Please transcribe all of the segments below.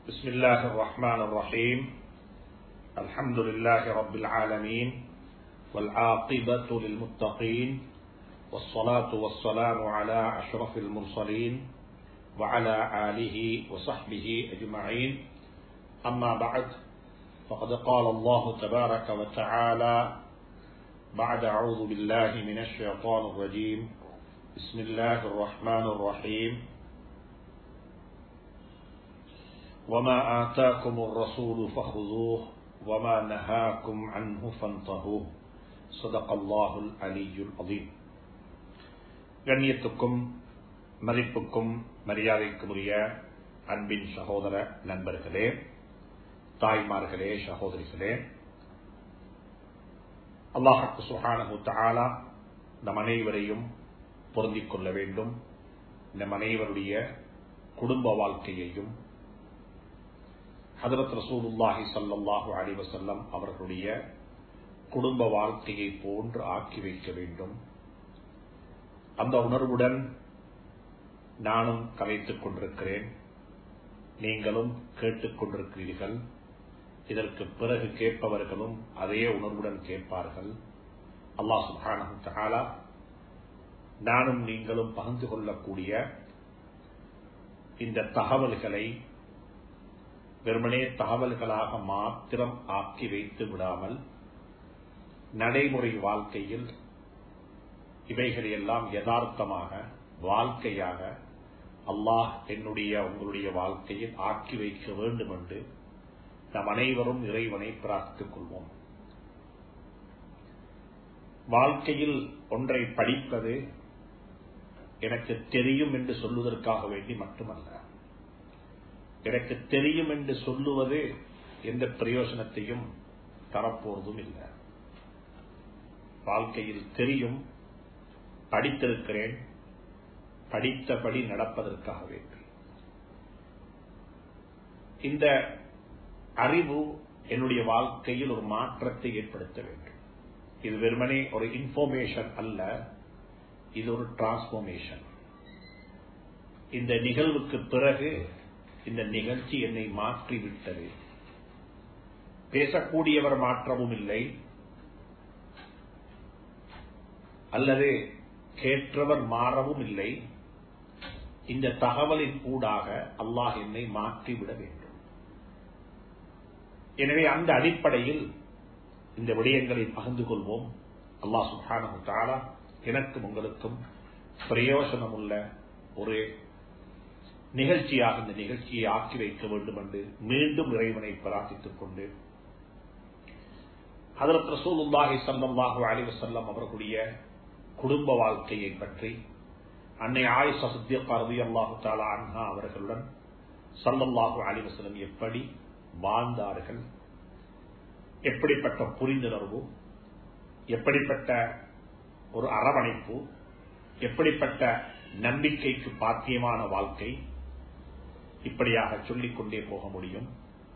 بسم الله الرحمن الرحيم الحمد لله رب العالمين والعاقبة للمتقين والصلاة والسلام على أشرف المرسلين وعلى آله وصحبه أجمعين أما بعد فقد قال الله تبارك وتعالى بعد أعوذ بالله من الشيطان الرجيم بسم الله الرحمن الرحيم وما آتاكم الرسول فخذوه وما نهاكم عنه فانتهوه صدق الله العلي العظيم கண்ணியத்துக்கும் மதிப்புக்கும் மரியாதைக்குரிய அன்பின் சகோதர நண்பர்களே தாய்மார்களே சகோதரிகளே அல்லாஹு சுஹானு தாலா நம் அனைவரையும் பொருந்திக் கொள்ள வேண்டும் நம் அனைவருடைய குடும்ப வாழ்க்கையையும் ஹதரத் ரசூலுல்லாஹி சல்லாஹு அலிவசல்லம் அவர்களுடைய குடும்ப வாழ்க்கையை போன்று ஆக்கி வைக்க வேண்டும் அந்த உணர்வுடன் நானும் கலைத்துக் கொண்டிருக்கிறேன் நீங்களும் கேட்டுக் கொண்டிருக்கிறீர்கள் இதற்கு பிறகு கேட்பவர்களும் அதே உணர்வுடன் கேட்பார்கள் அல்லாஹ் சுபானு தாலா நானும் நீங்களும் பகிர்ந்து கொள்ளக்கூடிய இந்த தகவல்களை வெறுமனே தகவல்களாக மாத்திரம் ஆக்கி வைத்து விடாமல் நடைமுறை வாழ்க்கையில் இவைகளையெல்லாம் யதார்த்தமாக வாழ்க்கையாக அல்லாஹ் என்னுடைய உங்களுடைய வாழ்க்கையில் ஆக்கி வைக்க வேண்டும் என்று நம் அனைவரும் இறைவனை பிரார்த்தித்துக் கொள்வோம் வாழ்க்கையில் ஒன்றை படிப்பது எனக்கு தெரியும் என்று சொல்வதற்காக வேண்டி மட்டுமல்ல எனக்கு தெரியும் என்று சொல்லுவது எந்த பிரயோஜனத்தையும் தரப்போவதும் இல்லை வாழ்க்கையில் தெரியும் படித்திருக்கிறேன் படித்தபடி நடப்பதற்காக வேண்டும் இந்த அறிவு என்னுடைய வாழ்க்கையில் ஒரு மாற்றத்தை ஏற்படுத்த வேண்டும் இது வெறுமனே ஒரு இன்ஃபர்மேஷன் அல்ல இது ஒரு டிரான்ஸ்பர்மேஷன் இந்த நிகழ்வுக்கு பிறகு இந்த நிகழ்ச்சி என்னை மாற்றிவிட்டது பேசக்கூடியவர் மாற்றவும் இல்லை அல்லது கேற்றவர் மாறவும் இல்லை இந்த தகவலின் ஊடாக அல்லாஹ் என்னை மாற்றிவிட வேண்டும் எனவே அந்த அடிப்படையில் இந்த விடயங்களை பகிர்ந்து கொள்வோம் அல்லாஹ் சுஹானு தாலா எனக்கும் உங்களுக்கும் பிரயோசனம் உள்ள ஒரு நிகழ்ச்சியாக இந்த நிகழ்ச்சியை ஆக்கி வைக்க வேண்டும் என்று மீண்டும் இறைவனை பிரார்த்தித்துக் கொண்டு ஹதரத் ரசூலுல்லாஹி சல்லாஹு அலிவசல்லம் அவர்களுடைய குடும்ப வாழ்க்கையை பற்றி அன்னை ஆயிஷா சித்தியக்கா ரவி அல்லாஹு தாலா அன்ஹா அவர்களுடன் சல்லல்லாஹு அலிவசலம் எப்படி வாழ்ந்தார்கள் எப்படிப்பட்ட புரிந்துணர்வு எப்படிப்பட்ட ஒரு அரவணைப்பு எப்படிப்பட்ட நம்பிக்கைக்கு பாத்தியமான வாழ்க்கை இப்படியாக சொல்லிக்கொண்டே போக முடியும்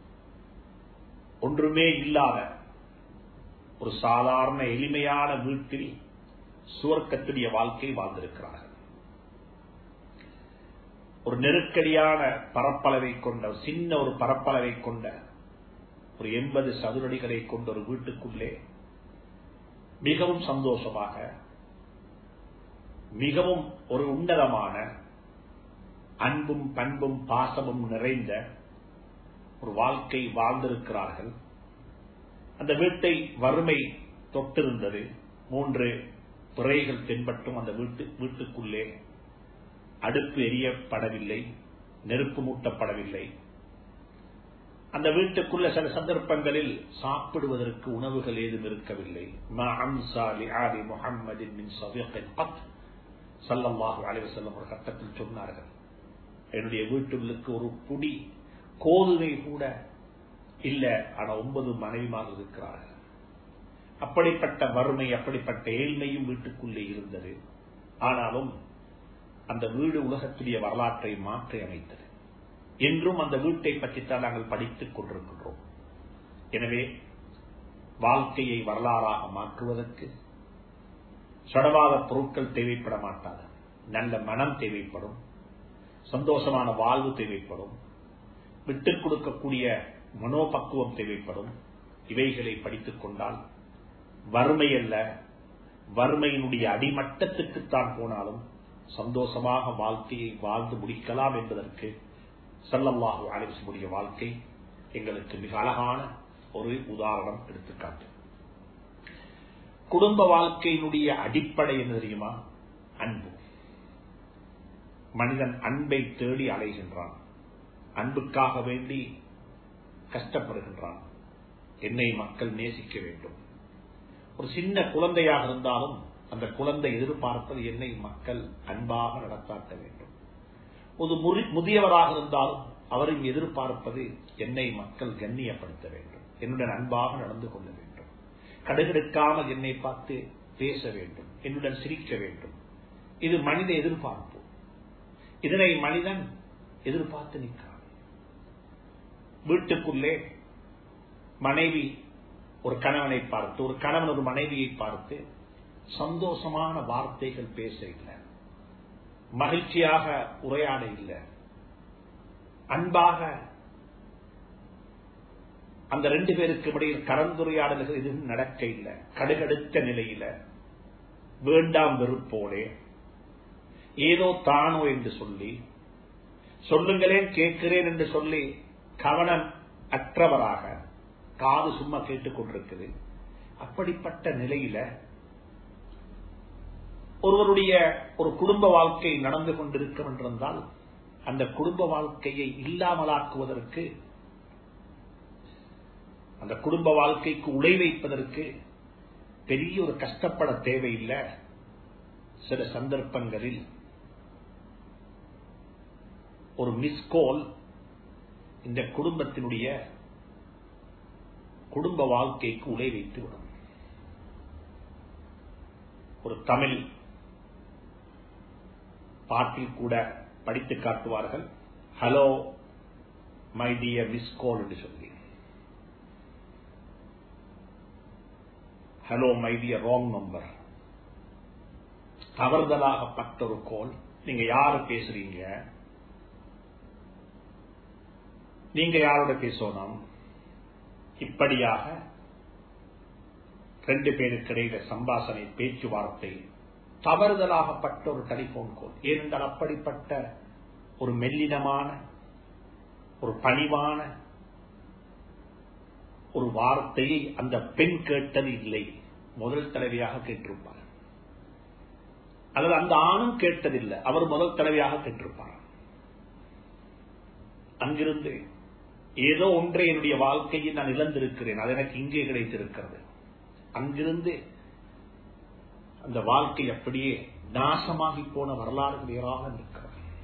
ஒன்றுமே இல்லாத ஒரு சாதாரண எளிமையான வீட்டில் சுவர்க்கத்துடைய வாழ்க்கை வாழ்ந்திருக்கிறார்கள் ஒரு நெருக்கடியான பரப்பளவை கொண்ட சின்ன ஒரு பரப்பளவை கொண்ட ஒரு எண்பது சதுரடிகளை கொண்ட ஒரு வீட்டுக்குள்ளே மிகவும் சந்தோஷமாக மிகவும் ஒரு உன்னதமான அன்பும் பண்பும் பாசமும் நிறைந்த ஒரு வாழ்க்கை வாழ்ந்திருக்கிறார்கள் அந்த வீட்டை வறுமை தொட்டிருந்தது மூன்று துறைகள் தென்பட்டும் அந்த வீட்டு வீட்டுக்குள்ளே அடுப்பு எரியப்படவில்லை நெருப்பு மூட்டப்படவில்லை அந்த வீட்டுக்குள்ள சில சந்தர்ப்பங்களில் சாப்பிடுவதற்கு உணவுகள் ஏதும் இருக்கவில்லை சல்லாஹு அலைவசல்லம் ஒரு கட்டத்தில் சொன்னார்கள் என்னுடைய வீட்டுக்கு ஒரு புடி கோதுமை கூட இல்ல ஆனா ஒன்பது மனைவிமாக இருக்கிறார்கள் அப்படிப்பட்ட வறுமை அப்படிப்பட்ட ஏழ்மையும் வீட்டுக்குள்ளே இருந்தது ஆனாலும் அந்த வீடு உலகத்துடைய வரலாற்றை மாற்றி அமைத்தது என்றும் அந்த வீட்டை பற்றித்தான் நாங்கள் படித்துக் கொண்டிருக்கின்றோம் எனவே வாழ்க்கையை வரலாறாக மாற்றுவதற்கு சடவாத பொருட்கள் தேவைப்பட மாட்டாது நல்ல மனம் தேவைப்படும் சந்தோஷமான வாழ்வு தேவைப்படும் விட்டுக் கொடுக்கக்கூடிய மனோபக்குவம் தேவைப்படும் இவைகளை படித்துக் கொண்டால் வறுமை அல்ல வறுமையினுடைய அடிமட்டத்துக்குத்தான் போனாலும் சந்தோஷமாக வாழ்க்கையை வாழ்ந்து முடிக்கலாம் என்பதற்கு சல்லல்லாஹு அலிஸ்முடைய வாழ்க்கை எங்களுக்கு மிக அழகான ஒரு உதாரணம் எடுத்துக்காட்டு குடும்ப வாழ்க்கையினுடைய அடிப்படை என்ன தெரியுமா அன்பு மனிதன் அன்பை தேடி அலைகின்றான் அன்புக்காக வேண்டி கஷ்டப்படுகின்றான் என்னை மக்கள் நேசிக்க வேண்டும் ஒரு சின்ன குழந்தையாக இருந்தாலும் அந்த குழந்தை எதிர்பார்ப்பது என்னை மக்கள் அன்பாக நடத்தாட்ட வேண்டும் ஒரு முதியவராக இருந்தாலும் அவரையும் எதிர்பார்ப்பது என்னை மக்கள் கண்ணியப்படுத்த வேண்டும் என்னுடன் அன்பாக நடந்து கொள்ள வேண்டும் கடுகெடுக்காமல் என்னை பார்த்து பேச வேண்டும் என்னுடன் சிரிக்க வேண்டும் இது மனித எதிர்பார்ப்பு இதனை மனிதன் எதிர்பார்த்து நிற்கிறான் வீட்டுக்குள்ளே மனைவி ஒரு கணவனை பார்த்து ஒரு கணவன் ஒரு மனைவியை பார்த்து சந்தோஷமான வார்த்தைகள் பேச இல்லை மகிழ்ச்சியாக உரையாட இல்லை அன்பாக அந்த ரெண்டு பேருக்கு இடையில் கலந்துரையாடல்கள் எதுவும் நடக்க இல்லை கடுகடுத்த நிலையில வேண்டாம் வெறுப்போடே ஏதோ தானோ என்று சொல்லி சொல்லுங்களேன் கேட்கிறேன் என்று சொல்லி கவனம் அற்றவராக காது சும்மா கேட்டுக் கொண்டிருக்குது அப்படிப்பட்ட நிலையில ஒருவருடைய ஒரு குடும்ப வாழ்க்கை நடந்து கொண்டிருக்கும் என்றிருந்தால் அந்த குடும்ப வாழ்க்கையை இல்லாமலாக்குவதற்கு அந்த குடும்ப வாழ்க்கைக்கு உழை வைப்பதற்கு பெரிய ஒரு கஷ்டப்பட தேவையில்லை சில சந்தர்ப்பங்களில் ஒரு மிஸ்கோல் இந்த குடும்பத்தினுடைய குடும்ப வாழ்க்கைக்கு உலை வைத்து விடும் ஒரு தமிழ் பாட்டில் கூட படித்து காட்டுவார்கள் hello my dear miss call என்று சொல்லி hello my dear wrong number தவறுதலாகப்பட்ட ஒரு கோல் நீங்க யாரு பேசுறீங்க நீங்க யாரோட பேசணும் இப்படியாக ரெண்டு பேருக்கு இடையில சம்பாசனை பேச்சுவார்த்தை தவறுதலாகப்பட்ட ஒரு டெலிபோன் கோல் ஏனென்றால் அப்படிப்பட்ட ஒரு மெல்லினமான ஒரு பணிவான ஒரு வார்த்தையை அந்த பெண் கேட்டது இல்லை முதல் தலைவியாக கேட்டிருப்பார் அல்லது அந்த ஆணும் கேட்டதில்லை அவர் முதல் தலைவியாக கேட்டிருப்பார் அங்கிருந்து ஏதோ ஒன்றை என்னுடைய வாழ்க்கையில் நான் இழந்திருக்கிறேன் அது எனக்கு இங்கே கிடைத்திருக்கிறது அங்கிருந்து அந்த வாழ்க்கை அப்படியே நாசமாகி போன வரலாறு வேறாக இருக்கிறது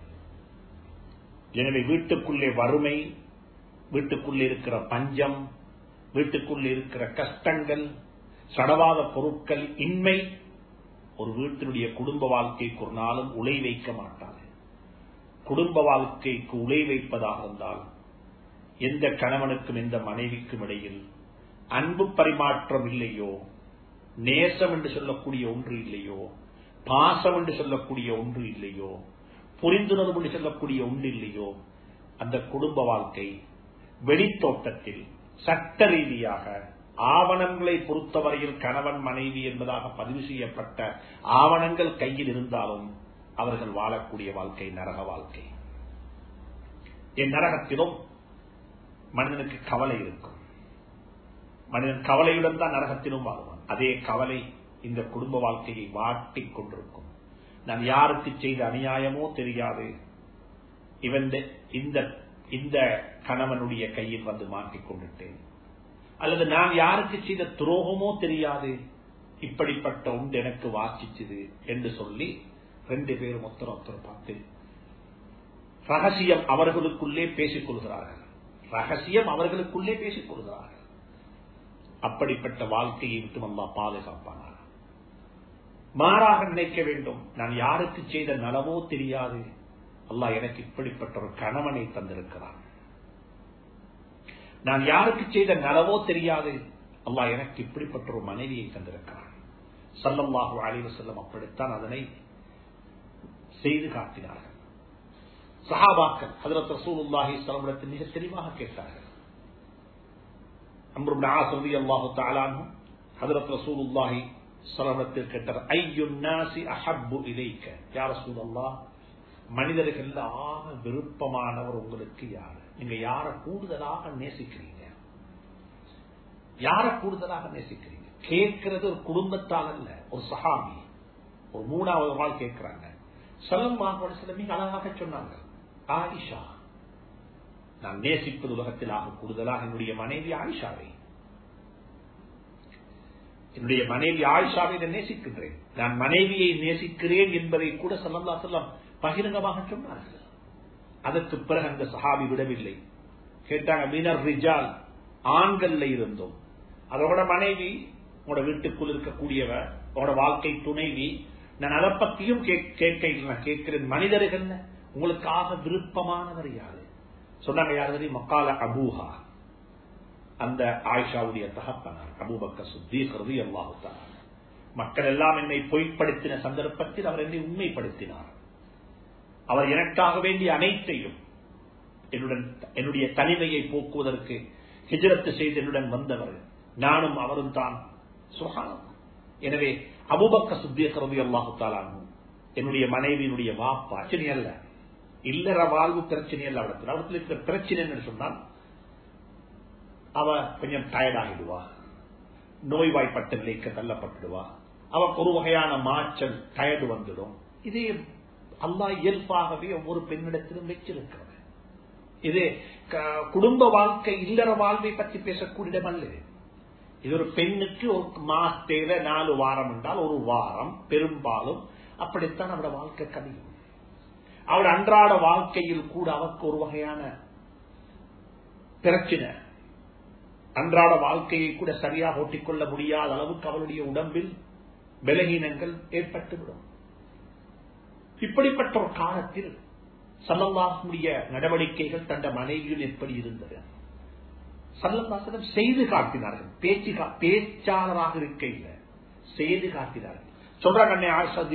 எனவே வீட்டுக்குள்ளே வறுமை வீட்டுக்குள்ளே இருக்கிற பஞ்சம் வீட்டுக்குள்ளே இருக்கிற கஷ்டங்கள் சடவாத பொருட்கள் இன்மை ஒரு வீட்டினுடைய குடும்ப வாழ்க்கைக்கு ஒரு நாளும் உலை வைக்க மாட்டாது குடும்ப வாழ்க்கைக்கு உலை வைப்பதாக இருந்தால் எந்த கணவனுக்கும் எந்த மனைவிக்கும் இடையில் அன்பு பரிமாற்றம் இல்லையோ நேசம் என்று சொல்லக்கூடிய ஒன்று இல்லையோ பாசம் என்று சொல்லக்கூடிய ஒன்று இல்லையோ புரிந்துணர்வு என்று சொல்லக்கூடிய ஒன்று இல்லையோ அந்த குடும்ப வாழ்க்கை வெளித்தோட்டத்தில் சட்ட ரீதியாக ஆவணங்களை பொறுத்தவரையில் கணவன் மனைவி என்பதாக பதிவு செய்யப்பட்ட ஆவணங்கள் கையில் இருந்தாலும் அவர்கள் வாழக்கூடிய வாழ்க்கை நரக வாழ்க்கை என் நரகத்திலும் மனிதனுக்கு கவலை இருக்கும் மனிதன் கவலையுடன் தான் நரகத்திலும் வாழ்வான் அதே கவலை இந்த குடும்ப வாழ்க்கையை வாட்டிக் கொண்டிருக்கும் நான் யாருக்கு செய்த அநியாயமோ தெரியாது இவன் இந்த இந்த கணவனுடைய கையில் வந்து மாட்டிக் கொண்டுட்டேன் அல்லது நான் யாருக்கு செய்த துரோகமோ தெரியாது இப்படிப்பட்ட உண்டு எனக்கு வாசிச்சது என்று சொல்லி ரெண்டு பேரும் ஒத்தர ஒத்தர பார்த்து ரகசியம் அவர்களுக்குள்ளே பேசிக் கொள்கிறார்கள் ரகசியம் அவர்களுக்குள்ளே பேசிக் கொள்கிறார்கள் அப்படிப்பட்ட வாழ்க்கையை விட்டு அல்லா பாதுகாப்பானார் மாறாக நினைக்க வேண்டும் நான் யாருக்கு செய்த நலவோ தெரியாது அல்லாஹ் எனக்கு இப்படிப்பட்ட ஒரு கணவனை தந்திருக்கிறான் நான் யாருக்கு செய்த நலவோ தெரியாது அல்லாஹ் எனக்கு இப்படிப்பட்ட ஒரு மனைவியை தந்திருக்கிறான் சல்லல்லாஹு அலைவ செல்லம் அப்படித்தான் அதனை செய்து காட்டினார்கள் சஹாபாக்கள் ஹதரத் ரசூலுல்லாஹி ஸல்லல்லாஹு மிக தெளிவாக கேட்டார்கள் அம்ரு இப்னு ஆஸ் ரலியல்லாஹு தஆலா அன்ஹு ஹதரத் ரசூலுல்லாஹி ஸல்லல்லாஹு கேட்டார் ஐயுன் நாசி அஹப்பு இலைக்க யா ரசூலல்லாஹ் மனிதர்கள் ஆக விருப்பமானவர் உங்களுக்கு யார் நீங்க யார கூடுதலாக நேசிக்கிறீங்க யார கூடுதலாக நேசிக்கிறீங்க கேட்கிறது ஒரு குடும்பத்தால் அல்ல ஒரு சஹாபி ஒரு மூணாவது நாள் கேட்கிறாங்க சலமாக சில மிக அழகாக சொன்னாங்க ஆயிஷா நான் நேசிப்பது உலகத்தில் ஆக கூடுதலாக என்னுடைய மனைவி ஆயிஷாவை என்னுடைய மனைவி ஆயிஷாவை நான் நேசிக்கின்றேன் நான் மனைவியை நேசிக்கிறேன் என்பதை கூட சல்லல்லா செல்லம் பகிரங்கமாக சொன்னார்கள் அதற்கு பிறகு அந்த சஹாபி விடவில்லை கேட்டாங்க மீனர் ரிஜால் ஆண்கள்ல இருந்தோம் அதோட மனைவி உங்களோட வீட்டுக்குள் இருக்கக்கூடியவர் உங்களோட வாழ்க்கை துணைவி நான் அதை பத்தியும் கேட்க நான் கேட்கிறேன் மனிதர்கள் உங்களுக்காக விருப்பமானவர் யாரு சொன்னாங்க யாரு மக்கால அபூஹா அந்த ஆயிஷாவுடைய தகப்பனார் அபூபக்க சுத்தீகிறது அல்லாஹுத்தார் மக்கள் எல்லாம் என்னை பொய்ப்படுத்தின சந்தர்ப்பத்தில் அவர் என்னை உண்மைப்படுத்தினார் அவர் எனக்காக வேண்டிய அனைத்தையும் என்னுடன் என்னுடைய தனிமையை போக்குவதற்கு ஹிஜரத்து செய்து என்னுடன் வந்தவர் நானும் அவரும் தான் சுகானம் எனவே அபுபக்க சுத்தியக்கரது அல்லாஹுத்தாலும் என்னுடைய மனைவியினுடைய வாப்பா பிரச்சனை அல்ல இல்லற வாழ்வு பிரச்சனை அல்ல அவடத்தில் அவடத்தில் இருக்கிற பிரச்சனை என்று சொன்னால் அவ கொஞ்சம் டயர்ட் ஆகிடுவா நோய்வாய்ப்பட்ட நிலைக்கு தள்ளப்பட்டுடுவா அவக்கு ஒரு வகையான மாற்றல் டயர்டு வந்துடும் இதே அல்லா இயல்பாகவே ஒவ்வொரு பெண்ணிடத்திலும் வச்சிருக்கிறது இது குடும்ப வாழ்க்கை இல்லற வாழ்வை பற்றி பேசக்கூடிய இடம் அல்ல இது ஒரு பெண்ணுக்கு ஒரு மாச தேவை நாலு வாரம் என்றால் ஒரு வாரம் பெரும்பாலும் அப்படித்தான் அவட வாழ்க்கை கழியும் அவள் அன்றாட வாழ்க்கையில் கூட அவருக்கு ஒரு வகையான பிரச்சனை அன்றாட வாழ்க்கையை கூட சரியாக ஓட்டிக்கொள்ள முடியாத அளவுக்கு அவளுடைய உடம்பில் பலகீனங்கள் ஏற்பட்டுவிடும் இப்படிப்பட்ட ஒரு காலத்தில் சல்லல்லாஹுடைய நடவடிக்கைகள் தந்த மனைவியில் எப்படி இருந்தது சல்லல்லாசனம் செய்து காட்டினார்கள் பேச்சு பேச்சாளராக இருக்க இல்லை செய்து காட்டினார்கள் சொல்றாங்க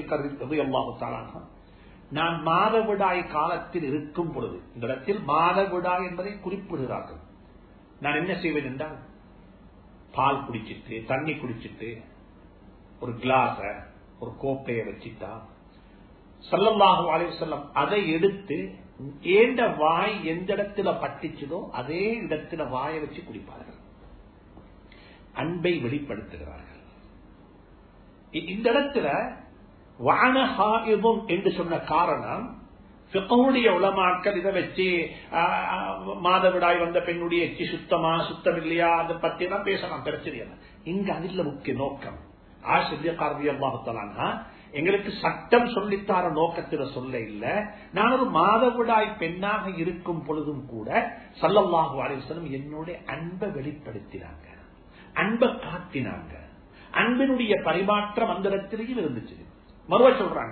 அல்லாஹு நான் மாதவிடாய் காலத்தில் இருக்கும் பொழுது இந்த இடத்தில் மாதவிடாய் என்பதை குறிப்பிடுகிறார்கள் நான் என்ன செய்வேன் என்றால் பால் குடிச்சிட்டு தண்ணி குடிச்சிட்டு ஒரு கிளாஸ ஒரு கோப்பையை வச்சுட்டா சல்லல்லாஹு அலைவசல்லம் அதை எடுத்து ஏண்ட வாய் எந்த இடத்துல பட்டிச்சதோ அதே இடத்துல வாயை வச்சு குடிப்பார்கள் அன்பை வெளிப்படுத்துகிறார்கள் இந்த இடத்துல வானஹாயுதம் என்று சொன்ன காரணம் பிகவுடைய உலமாக்கள் இதை வச்சு மாதவிடாய் வந்த பெண்ணுடைய எச்சி சுத்தமா சுத்தம் இல்லையா அதை பத்தி தான் பேசலாம் பிரச்சனை இங்க அதில் முக்கிய நோக்கம் ஆசிரியர் கார்வி அல்லாஹத்தலான்னா எங்களுக்கு சட்டம் சொல்லித்தார நோக்கத்தில் சொல்ல இல்ல நான் ஒரு மாதவிடாய் பெண்ணாக இருக்கும் பொழுதும் கூட சல்லல்லாஹு அலிவசலம் என்னுடைய அன்பை வெளிப்படுத்தினாங்க அன்பை காட்டினாங்க அன்பினுடைய பரிமாற்றம் அந்த இடத்திலேயும் இருந்துச்சு மறுவ சொல்றாங்க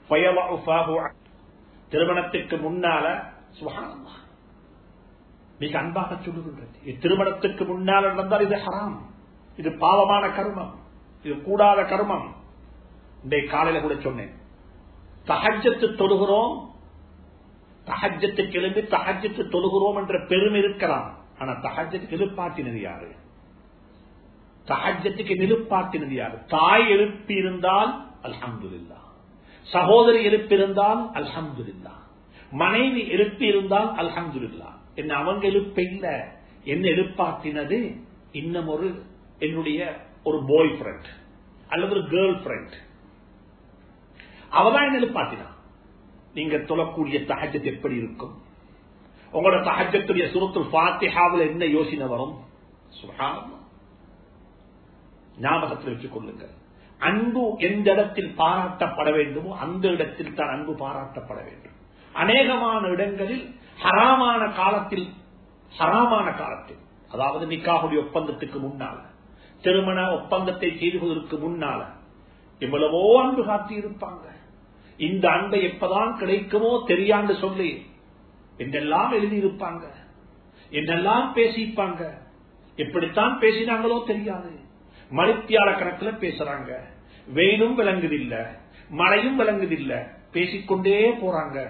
திருமணத்துக்கு முன்னால சுகானமா மிக அன்பாக சொல்லுகின்றது திருமணத்துக்கு முன்னால் நடந்தால் இது ஹராம் இது பாவமான கர்மம் இது கூடாத கர்மம் இன்றைய காலையில கூட சொன்னேன் தகஜத்து தொழுகிறோம் தகஜத்துக்கு எழுந்து தகஜத்து தொழுகிறோம் என்ற பெருமை இருக்கலாம் ஆனா தகஜத்துக்கு எழுப்பாட்டினது யாரு தகஜத்துக்கு நிலுப்பாட்டினது யாரு தாய் எழுப்பி இருந்தால் அல்ஹம்துல்லா சகோதரி எழுப்பியிருந்தால் அல்ஹம்துல்லா மனைவி எழுப்பி இருந்தால் அல்ஹம்துல்லா என்ன அவங்க எழுப்ப இல்ல என்ன எழுப்பாட்டினது இன்னும் ஒரு என்னுடைய ஒரு பாய் ஃப்ரெண்ட் அல்லது ஒரு கேர்ள் ஃப்ரெண்ட் அவதான் என்ன எழுப்பாட்டினா நீங்க தொழக்கூடிய தகஜத்து எப்படி இருக்கும் உங்களோட தகஜத்துடைய சுரத்துல் பாத்திஹாவில் என்ன யோசனை வரும் சுகானம் ஞாபகத்தில் வச்சுக் கொள்ளுங்கள் அன்பு எந்த இடத்தில் பாராட்டப்பட வேண்டுமோ அந்த இடத்தில் தான் அன்பு பாராட்டப்பட வேண்டும் அநேகமான இடங்களில் ஹராமான காலத்தில் ஹராமான காலத்தில் அதாவது நிக்காவுடைய ஒப்பந்தத்துக்கு முன்னால திருமண ஒப்பந்தத்தை செய்து கொள்வதற்கு முன்னால எவ்வளவோ அன்பு காட்டி இருப்பாங்க இந்த அன்பை எப்பதான் கிடைக்குமோ தெரியாண்டு சொல்லி என்றெல்லாம் எழுதியிருப்பாங்க என்னெல்லாம் பேசிப்பாங்க எப்படித்தான் பேசினாங்களோ தெரியாது மணித்தியால கணக்கில் பேசுறாங்க வெயிலும் விளங்குதில்ல மழையும் விளங்குதில்ல பேசிக்கொண்டே போறாங்க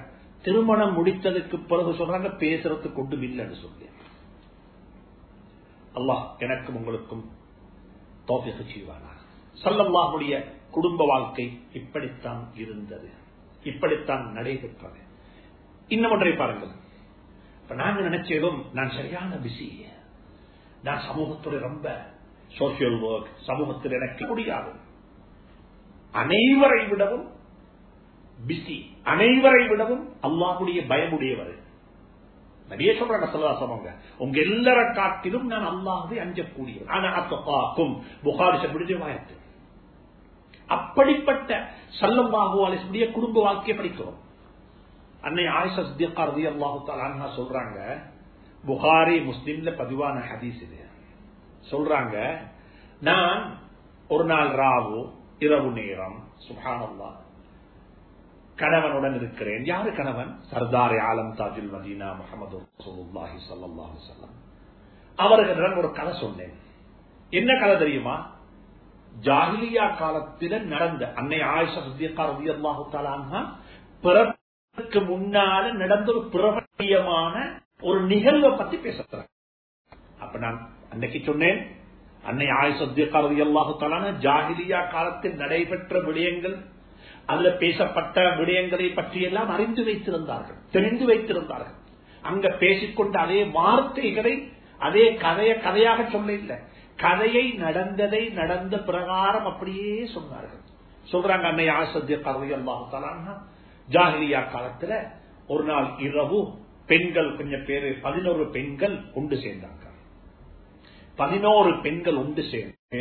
திருமணம் முடித்ததுக்கு பிறகு சொல்றாங்க பேசுறதுக்கு கொண்டு இல்லைன்னு சொல்லி அல்லாஹ் எனக்கும் உங்களுக்கும் தோப்பிக்கு செய்வானா சல்லல்லாஹுடைய குடும்ப வாழ்க்கை இப்படித்தான் இருந்தது இப்படித்தான் நடைபெற்றது இன்னும் ஒன்றை பாருங்கள் இப்ப நாங்க நினைச்சதும் நான் சரியான பிஸி நான் சமூகத்துடைய ரொம்ப சோசியல் ஒர்க் சமூகத்தில் எனக்கு முடியாது அனைவரை விடவும் பிஸி அனைவரை விடவும் அல்லாஹுடைய பயமுடையவர் நிறைய சொல்றாங்க சல்லாசமங்க உங்க எல்லார காட்டிலும் நான் அல்லாஹை அஞ்சக்கூடியவர் ஆனா அத்தப்பாக்கும் புகாரிச முடிஞ்ச வாயத்து அப்படிப்பட்ட சல்லம்பாகு அலிசுடைய குடும்ப வாழ்க்கையை படிக்கிறோம் அன்னை ஆயிஷா சித்தியக்கா ரதி அல்லாஹு தாலா சொல்றாங்க புகாரி முஸ்லிம்ல பதிவான ஹதீஸ் இது சொல்றாங்க நான் ஒரு நாள் ராவு இரவு நேரம் சுபானல்லா கணவனுடன் இருக்கிறேன் யாரு கணவன் சர்தார் ஆலம் தாஜுல் மதீனா முகமது ரசூலுல்லாஹி ஸல்லல்லாஹு அலைஹி வஸல்லம் அவர்களிடம் ஒரு கதை சொன்னேன் என்ன கதை தெரியுமா ஜாகிலியா காலத்தில் நடந்த அன்னை ஆயிஷா சித்தியக்கா ரலியல்லாஹு தஆலா பிறப்புக்கு முன்னால நடந்த ஒரு பிரபலியமான ஒரு நிகழ்வை பத்தி பேசுறாங்க அப்ப நான் அன்னைக்கு சொன்னேன் அன்னை ஆயிஷா சித்தியக்கா ரலியல்லாஹு தஆலா ஜாகிலியா காலத்தில் நடைபெற்ற விடயங்கள் அதுல பேசப்பட்ட விடயங்களை பற்றி எல்லாம் அறிந்து வைத்திருந்தார்கள் தெரிந்து வைத்திருந்தார்கள் அங்க பேசிக்கொண்ட அதே வார்த்தைகளை அதே கதைய கதையாக சொல்ல இல்லை கதையை நடந்ததை நடந்த பிரகாரம் அப்படியே சொன்னார்கள் சொல்றாங்க அன்னை ஆசத்திய கதை அல்லாஹாலா ஜாகிலியா காலத்துல ஒரு நாள் இரவு பெண்கள் கொஞ்சம் பேரு பதினோரு பெண்கள் ஒன்று சேர்ந்தாங்க பதினோரு பெண்கள் ஒன்று சேர்ந்து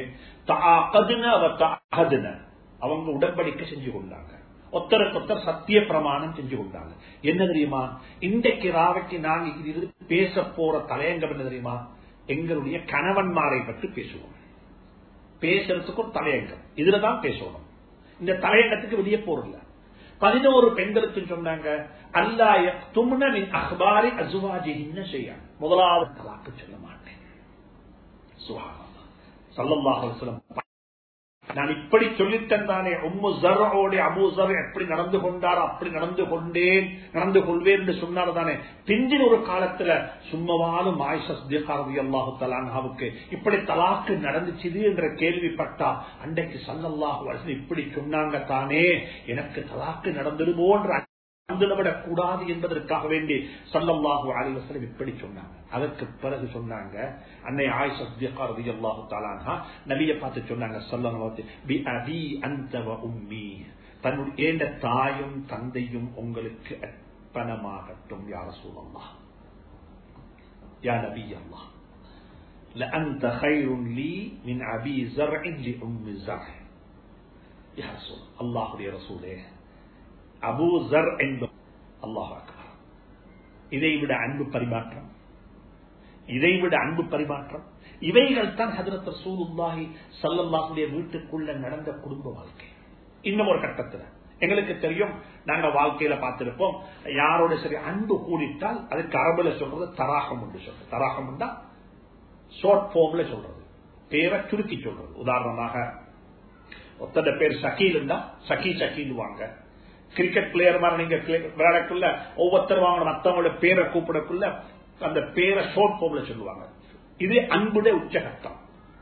அவங்க உடன்படிக்கை செஞ்சு கொண்டாங்க ஒத்தருக்கு ஒத்தர் சத்திய பிரமாணம் செஞ்சு கொண்டாங்க என்ன தெரியுமா இன்றைக்கு ராவைக்கு நாங்க இது பேச போற தலையங்கம் என்ன தெரியுமா எங்களுடைய கணவன்மாரை பற்றி பேசுவோம் பேசுறதுக்கு ஒரு தலையங்கம் இதுலதான் பேசணும் இந்த தலையங்கத்துக்கு வெளியே போறல பதினோரு பெண்களுக்கு சொன்னாங்க அல்லாய தும்னின் அஹ்பாரி அசுவாஜி என்ன செய்ய முதலாவது தலாக்கு சொல்ல மாட்டேன் சுகானம் சல்லல்லாஹ் நான் இப்படி சொல்லித்தந்தானே உம்மு ஜரோட அபு ஜர் எப்படி நடந்து கொண்டார் அப்படி நடந்து கொண்டேன் நடந்து கொள்வேன் என்று சொன்னார் தானே பிஞ்சின் ஒரு காலத்துல சும்மவாலும் ஆயிஷாரதி அல்லாஹு தலான்ஹாவுக்கு இப்படி தலாக்கு நடந்துச்சுது என்ற கேள்விப்பட்டா அன்றைக்கு சல்லல்லாஹு இப்படி சொன்னாங்க தானே எனக்கு தலாக்கு நடந்துடுமோன்ற வந்துவிடக் கூடாது என்பதற்காக வேண்டி சல்லல்லாஹு அலிவசலம் இப்படி சொன்னாங்க அதற்கு பிறகு சொன்னாங்க அன்னை ஆயிஷி அல்லாஹு தாலானா நபிய பார்த்து சொன்னாங்க சொல்லி உம்மி தன்னுடைய ஏண்ட தாயும் தந்தையும் உங்களுக்கு அர்ப்பணமாகட்டும் யார சூழல்லா யா நபி அல்லா لأنت خير لي من أبي زرع لأم زرع يا رسول الله يا رسوله அபு ஜர் என்பது அல்லாஹ் இதைவிட அன்பு பரிமாற்றம் இதைவிட அன்பு பரிமாற்றம் இவைகள் தான் ஹதரத் ரசூலுல்லாஹி சல்லல்லாஹுடைய வீட்டுக்குள்ள நடந்த குடும்ப வாழ்க்கை இன்னும் ஒரு கட்டத்தில் எங்களுக்கு தெரியும் நாங்க வாழ்க்கையில பார்த்திருப்போம் யாரோட சரி அன்பு கூடிட்டால் அதுக்கு அரபுல சொல்றது தராகம் என்று சொல்றது தராகம் ஷார்ட் ஃபார்ம்ல சொல்றது பேரை சுருக்கி சொல்றது உதாரணமாக ஒத்தட பேர் சகீல் சகி சகீலுவாங்க கிரிக்கெட் பிளேயர் மாதிரி நீங்க விளையாடக்குள்ள ஒவ்வொருத்தர் வாங்க மத்தவங்களோட பேரை கூப்பிடக்குள்ள அந்த பேரை ஷோர்ட் போம்ல சொல்லுவாங்க இது அன்புடைய உச்சகட்டம்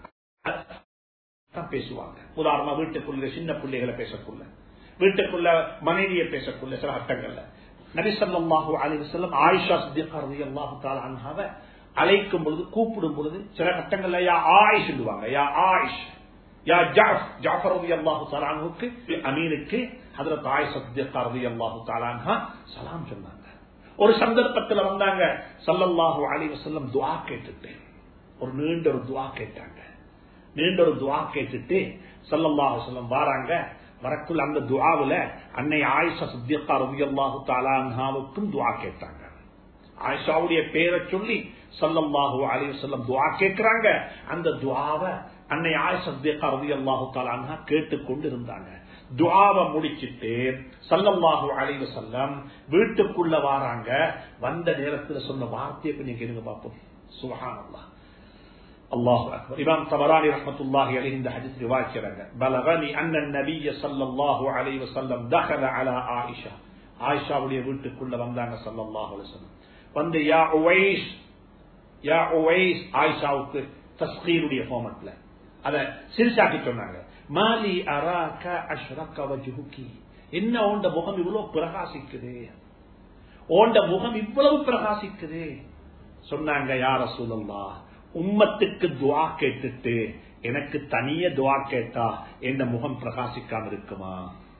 பேசுவாங்க உதாரணமா வீட்டுக்குள்ள சின்ன பிள்ளைகளை பேசக்குள்ள வீட்டுக்குள்ள மனைவியை பேசக்குள்ள சில கட்டங்கள்ல நபிசல்லாஹூ அலிவசல்லம் ஆயிஷா சித்திகாரதி அல்லாஹு தாலா அன்ஹாவை அழைக்கும் பொழுது கூப்பிடும் பொழுது சில கட்டங்கள்ல யா ஆயிஷ் சொல்லுவாங்க யா ஆயிஷ் யா ஜாஃப் ஜாஃபர் ரதி அல்லாஹு தாலானுக்கு அமீனுக்கு ஹதரத் ஆயிஷா சித்திகா ரதி அல்லாஹு தாலான்ஹா சலாம் சொன்னாங்க ஒரு சந்தர்ப்பத்தில் வந்தாங்க சல்லல்லாஹு அலி வசல்லம் துவா கேட்டுட்டு ஒரு நீண்ட ஒரு துவா கேட்டாங்க நீண்ட ஒரு துவா கேட்டுட்டு சல்லல்லாஹு சொல்லம் வாராங்க வரக்குள்ள அந்த துவாவுல அன்னை ஆயிஷா சித்திகா ரதி அல்லாஹு தாலான்ஹாவுக்கும் துவா கேட்டாங்க ஆயிஷாவுடைய பேரை சொல்லி சல்லல்லாஹு அலி வசல்லம் துவா கேட்கிறாங்க அந்த துவாவை அன்னை ஆயிஷா சித்திகா ரதி அல்லாஹு தாலான்ஹா கேட்டுக்கொண்டு இருந்தாங்க துவாவை முடிச்சிட்டு சல்லல்லாஹு அலைவ செல்லம் வீட்டுக்குள்ள வாராங்க வந்த நேரத்தில் சொன்ன வார்த்தையை கொஞ்சம் கேளுங்க பார்ப்போம் சுபஹானல்லாஹ் الله أكبر إمام طبراني رحمة الله عليه عند حديث رواية بلغني أن النبي صلى الله عليه وسلم دخل على عائشة ஆயிஷாவுடைய வீட்டுக்குள்ள வந்தாங்க சல்லல்லாஹு அலைஹி வஸல்லம் வந்து யா உவைஸ் யா உவைஸ் ஆயிஷாவுக்கு தஸ்கீருடைய ஃபார்மட்ல அத சிரிச்சாக்கி சொன்னாங்க மாலி அராக அஷ்ரக வஜ்ஹுகி என்ன உண்ட முகம் இவ்வளவு பிரகாசிக்குது ஓண்ட முகம் இவ்வளவு பிரகாசிக்குது சொன்னாங்க யார சூழல்லா உம்மத்துக்கு துவா கேட்டுட்டு எனக்கு தனிய துவா கேட்டா என்ன முகம் பிரகாசிக்காம இருக்குமா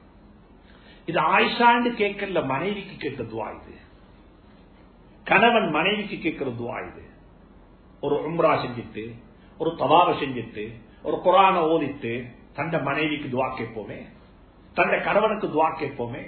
இது ஆயிஷாண்டு கேட்கல மனைவிக்கு கேட்க துவா இது கணவன் மனைவிக்கு கேட்கிற துவா இது ஒரு உம்ரா செஞ்சுட்டு ஒரு தவாவை செஞ்சுட்டு ஒரு குரான ஓதிட்டு தந்த மனைவிக்கு துவா கேட்போமே தந்த கணவனுக்கு துவா கேட்போமே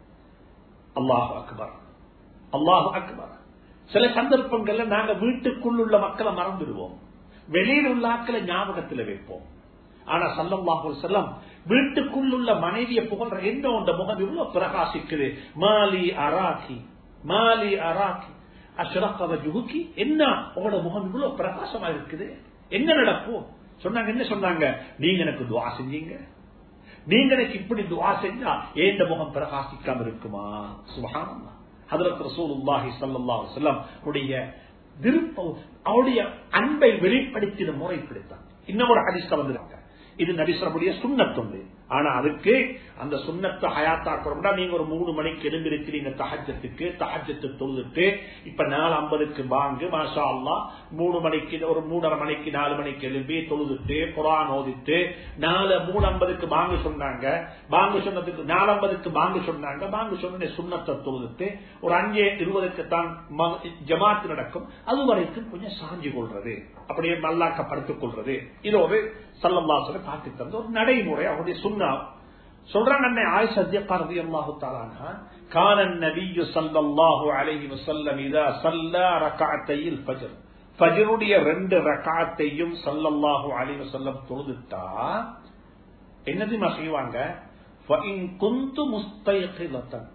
அல்லாஹ் அக்பர் அல்லாஹ் அக்பர் சில சந்தர்ப்பங்கள்ல நாங்க வீட்டுக்குள் உள்ள மக்களை மறந்துடுவோம் வெளியில் உள்ள ஆக்களை ஞாபகத்தில் வைப்போம் ஆனா சல்லல்லாஹு செல்லம் வீட்டுக்குள் உள்ள மனைவிய புகழ்ற என்ன உண்ட முகம் இவ்வளவு பிரகாசிக்குது மாலி அராக்கி மாலி அராக்கி அஷ்ரகவ ஜுகுக்கி என்ன உங்களோட முகம் இவ்வளவு பிரகாசமா இருக்குது என்ன நடக்கும் சொன்னாங்க என்ன சொன்னாங்க நீங்க எனக்கு துவா செஞ்சீங்க நீங்க எனக்கு இப்படி துவா செஞ்சா ஏந்த முகம் பிரகாசிக்காம இருக்குமா சுபஹானல்லாஹ் ஹதரத் ரசூலுல்லாஹி ஸல்லல்லாஹு அலைஹி வஸல்லம் உடைய விருப்பம் அவருடைய அன்பை வெளிப்படுத்தின முறை பிடித்தான் இன்னும் ஒரு ஹதீஸ்ல வந்திருக்காங்க இது நபிசரமுடைய சுண்ணத்துண்டு ஆனா அதுக்கு அந்த சுண்ணத்தை ஹயாத்தாக்கிறோம்னா நீங்க ஒரு மூணு மணிக்கு எழுந்திருக்கிறீங்க தஹஜத்துக்கு தஹஜத்து தொழுதுட்டு இப்ப நாலு ஐம்பதுக்கு வாங்கு மாஷா அல்லா மூணு மணிக்கு ஒரு மூணரை மணிக்கு நாலு மணிக்கு எழுப்பி தொழுதுட்டு குரான் ஓதிட்டு நாலு மூணு ஐம்பதுக்கு வாங்க சொன்னாங்க வாங்க சொன்னதுக்கு நாலு ஐம்பதுக்கு வாங்க சொன்னாங்க வாங்க சொன்ன சுண்ணத்தை தொழுதுட்டு ஒரு அஞ்சு இருபதுக்கு தான் ஜமாத்து நடக்கும் அது வரைக்கும் கொஞ்சம் சாஞ்சி கொள்றது அப்படியே மல்லாக்கப்படுத்திக் கொள்றது இது ஒரு சல்லம்லாசனை காட்டி தந்த ஒரு நடைமுறை அவருடைய சுண்ணா சொல்றாங்க அண்ணே ஆயிஷா சத்யக்கா ரலியல்லாஹு தஆலா கான நபியு ஸல்லல்லாஹு அலைஹி வஸல்லம் இதா ஸல்லா ரக்அத்தைல் ஃபஜ்ர் ஃபஜ்ருடைய ரெண்டு ரக்அத்தையும் ஸல்லல்லாஹு அலைஹி வஸல்லம் தொழுதுட்டா என்னதுமா செய்வாங்க ஃபஇன் குன்து முஸ்தைகிலத்தன்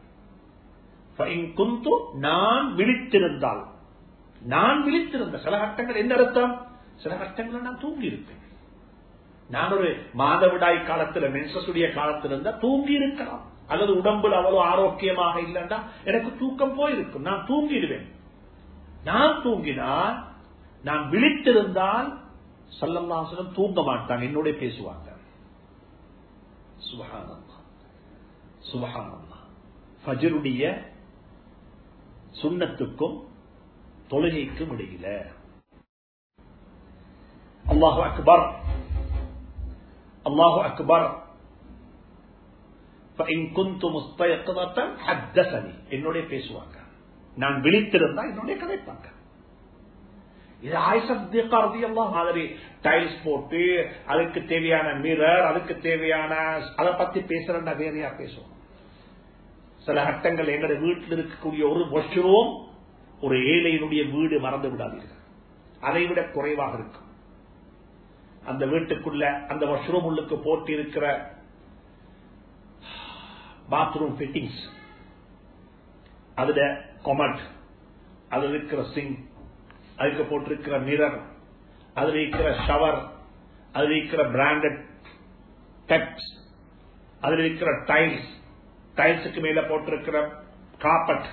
ஃபஇன் குன்து நான் விழித்திருந்தால் நான் விழித்திருந்த சில கட்டங்கள் என்ன அர்த்தம் சில கட்டங்கள் நான் தூங்கி இருப்பேன் நான் ஒரு மாதவிடாய் காலத்துல மென்சஸுடைய காலத்துல இருந்தா தூங்கி இருக்கலாம் அல்லது உடம்புல அவ்வளவு ஆரோக்கியமாக இல்லைன்னா எனக்கு தூக்கம் போயிருக்கும் நான் தூங்கிடுவேன் நான் தூங்கினால் நான் விழித்திருந்தால் சல்லல்லாசனம் தூங்க மாட்டாங்க என்னோட பேசுவாங்க சுபகானந்தா சுபகானந்தா ஃபஜருடைய சுண்ணத்துக்கும் தொழுகைக்கும் இடையில அல்லாஹு அக்பர் அல்லாஹு அக்பர் என்னுடைய பேசுவாங்க நான் விழித்திருந்தா என்னுடைய கதைப்பாங்க இது ஆயுசத்தியெல்லாம் மாதிரி டைல்ஸ் போட்டு அதுக்கு தேவையான மிரர் அதுக்கு தேவையான அதை பத்தி பேசுறேன்னா வேறையா பேசுவோம் சில கட்டங்கள் எங்களுடைய வீட்டில் இருக்கக்கூடிய ஒரு வாஷ்ரூம் ஒரு ஏழையினுடைய வீடு மறந்து விடாதீர்கள் அதை விட குறைவாக இருக்கும் அந்த வீட்டுக்குள்ள அந்த வாஷ்ரூம் உள்ளுக்கு போட்டு இருக்கிற பாத்ரூம் ஃபிட்டிங்ஸ் அதுல கொமட் அதுல இருக்கிற சிங் அதுக்கு போட்டிருக்கிற மிரர் அதுல இருக்கிற ஷவர் அதுல இருக்கிற பிராண்டட் டெப்ஸ் அதுல இருக்கிற டைல்ஸ் டைல்ஸுக்கு மேல போட்டிருக்கிற காப்பட்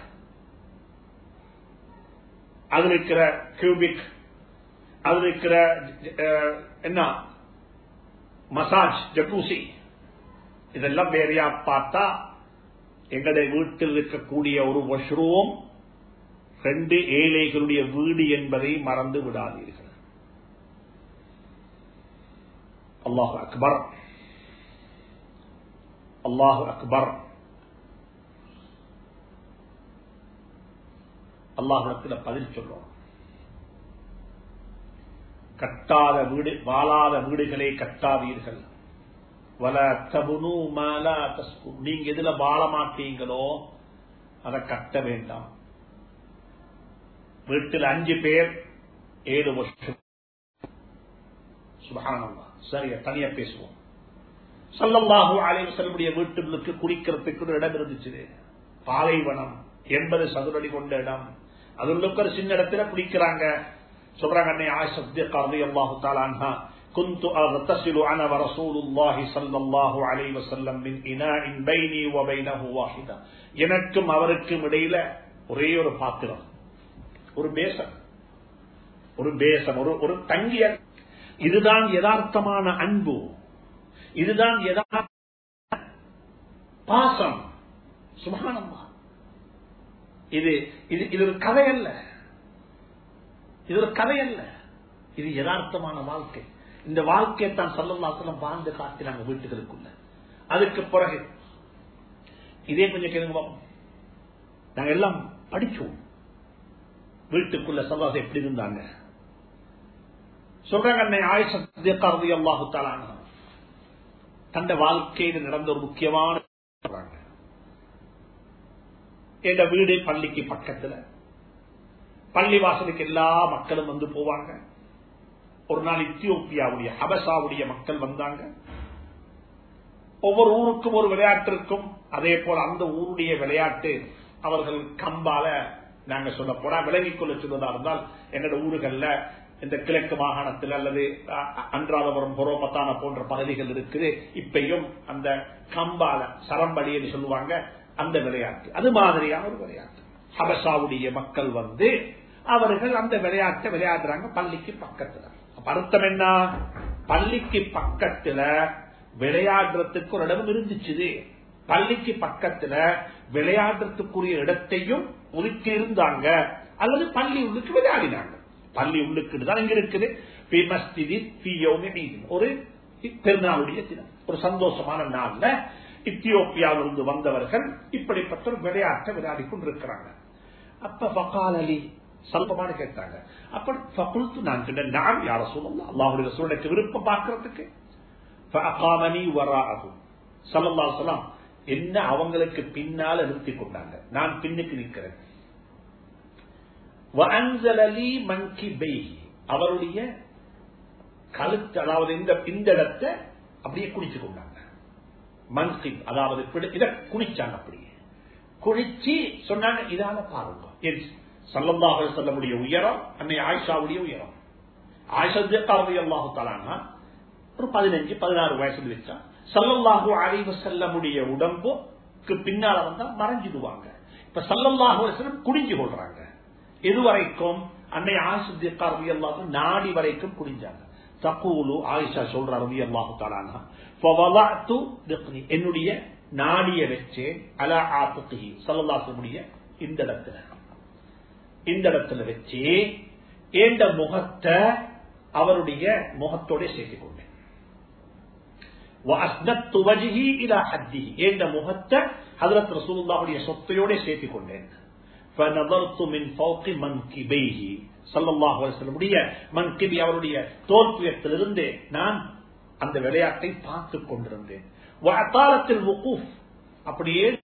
அதுல இருக்கிற கியூபிக் அதுல இருக்கிற என்ன மசாஜ் ஜக்கூசி இதெல்லாம் வேறையா பார்த்தா எங்களுடைய வீட்டில் இருக்கக்கூடிய ஒரு வாஷ்ரூம் ரெண்டு ஏழைகளுடைய வீடு என்பதை மறந்து விடாதீர்கள் அல்லாஹு அக்பர் அல்லாஹு அக்பர் அல்லாஹிடத்தில் பதில் சொல்றோம் கட்டாத வீடு வாழாத வீடுகளை கட்டாதீர்கள் வல தபுனு மாலா தஸ்கு நீங்க எதுல வாழ மாட்டீங்களோ அதை கட்ட வேண்டாம் வீட்டில் அஞ்சு பேர் ஏழு வருஷம் சுபகானந்தா சரியா தனியா பேசுவோம் சல்லல்லாஹு அலைவு செல்லுடைய வீட்டுகளுக்கு குடிக்கிறதுக்கு ஒரு இடம் இருந்துச்சு பாலைவனம் எண்பது சதுரடி கொண்ட இடம் அதுல ஒரு சின்ன இடத்துல குடிக்கிறாங்க சொல்றாங்க அன்னை ஆயிஷா அல்லாஹு தாலான்ஹா كنت أغتسل أنا ورسول الله صلى الله عليه وسلم من إناء بيني وبينه واحدة எனக்கும் அவருக்கும் இடையில ஒரே ஒரு பாத்திரம் ஒரு பேசம் ஒரு பேசம் ஒரு ஒரு தங்கிய இதுதான் யதார்த்தமான அன்பு இதுதான் யதார்த்த பாசம் சுபகானம்மா இது இது இது ஒரு கதை அல்ல இது ஒரு கதை அல்ல இது யதார்த்தமான வாழ்க்கை இந்த வாழ்க்கையை தான் சல்லல்லாசலம் வாழ்ந்து காட்டினாங்க வீட்டுகளுக்குள்ள அதுக்கு பிறகு இதே கொஞ்சம் கேளுங்க பாப்போம். நாங்க எல்லாம் படிச்சோம் வீட்டுக்குள்ள சல்லாசம் எப்படி இருந்தாங்க சொல்றாங்க அன்னை ஆயிஷா சித்திகாரதி அல்லாஹு தாலான தந்த வாழ்க்கையில் நடந்த ஒரு முக்கியமான சொல்றாங்க எங்க வீடு பள்ளிக்கு பக்கத்துல பள்ளி வாசலுக்கு எல்லா மக்களும் வந்து போவாங்க ஒரு நாள் இத்தியோப்பியாவுடைய ஹபசாவுடைய மக்கள் வந்தாங்க ஒவ்வொரு ஊருக்கும் ஒரு விளையாட்டு இருக்கும் அதே போல அந்த ஊருடைய விளையாட்டு அவர்கள் கம்பால நாங்க சொல்ல போனா விலகிக் கொள்ள சொல்வதா இருந்தால் எங்களோட ஊர்கள்ல இந்த கிழக்கு மாகாணத்தில் அல்லது அ- அன்றாதபுரம் புரோபத்தான போன்ற பகுதிகள் இருக்குது இப்பையும் அந்த கம்பால சரம்படி என்று சொல்லுவாங்க அந்த விளையாட்டு அது மாதிரியான ஒரு விளையாட்டு ஹபசாவுடைய மக்கள் வந்து அவர்கள் அந்த விளையாட்டை விளையாடுறாங்க பள்ளிக்கு பக்கத்துல அப்ப அர்த்தம் என்ன பள்ளிக்கு பக்கத்துல விளையாடுறதுக்கு ஒரு இடம் இருந்துச்சு பள்ளிக்கு பக்கத்துல விளையாடுறதுக்குரிய இடத்தையும் ஒதுக்கி இருந்தாங்க அல்லது பள்ளி உள்ளுக்கு விளையாடினாங்க பள்ளி உள்ளுக்கு தான் இங்க இருக்குது ஃபி மஸ்ஜிதி ஃபி யௌமி ஈத். ஒரு பெருநாளுடைய தினம் ஒரு சந்தோஷமான நாள்ல இத்தியோப்பியாவிலிருந்து வந்தவர்கள் இப்படிப்பட்ட ஒரு விளையாட்டை விளையாடி கொண்டிருக்கிறாங்க அப்ப பகால் அலி சல்பமான கேட்டாங்க அப்ப பகுல்த்து நான் சொன்னேன் நான் யார சொல்லலாம் அல்லாஹுடைய சூழலுக்கு விருப்பம் பார்க்கறதுக்கு ஃபஅகாமனி வராஅஹும் ஸல்லல்லாஹு அலைஹி வஸல்லம் என்ன அவங்களுக்கு பின்னால நிறுத்தி கொண்டாங்க நான் பின்னுக்கு நிற்கிறேன் وأنزل لي منكبيه அவருடைய கழுத்து அதாவது இந்த இந்த இடத்தை அப்படியே குடிச்சு கொண்டாங்க மன்கிப் அதாவது பிடி- இதை குடிச்சாங்க அப்படியே குளிச்சு சொன்னாங்க இதால பாருங்க என் சல்லல்லாஹு சொல்லமுடைய உயரம் அன்னை ஆயிஷாவுடைய உயரம் ஆயிஷா ஜெக்காரதி அல்லாஹு தலானா ஒரு பதினஞ்சு பதினாறு வயசுல வச்சா சல்லல்லாஹு அலைவ செல்லமுடைய உடம்புக்கு பின்னால வந்தா மறைஞ்சிடுவாங்க இப்ப சல்லல்லாஹு அலைஹி வஸல்லம் குடிஞ்சு கொள்றாங்க எது வரைக்கும் அன்னை ஆயிஷா ஜெக்கா ரவி அல்லாஹு நாடி வரைக்கும் குடிஞ்சாங்க தகூலு ஆயிஷா சொல்ற ரவி அல்லாஹு தலானா ஃபவலஅது திக்னி என்னுடைய நாடிய வச்சு அலா ஆத்துகி சல்லல்லாஹுடைய இந்த இடத்துல இந்த இடத்துல வச்சு ஏண்ட முகத்தை அவருடைய முகத்தோட சேர்த்துக் கொண்டேன் وَأَسْنَدْتُ وَجْهِي إِلَى حَدِّهِ ஏண்ட முகத்தை ஹஜரத் ரசூலுல்லாஹுடைய சொத்தையோட சேர்த்துக் கொண்டேன் فَنَظَرْتُ مِنْ فَوْقِ مَنْكِبَيْهِ ஸல்லல்லாஹு அலைஹி வஸல்லம் உடைய மன்கிபி அவருடைய தோல்பியத்திலிருந்து நான் அந்த விளையாட்டை பார்த்துக் கொண்டிருந்தேன் وَأَطَالَتِ الْوُقُوفِ அப்படியே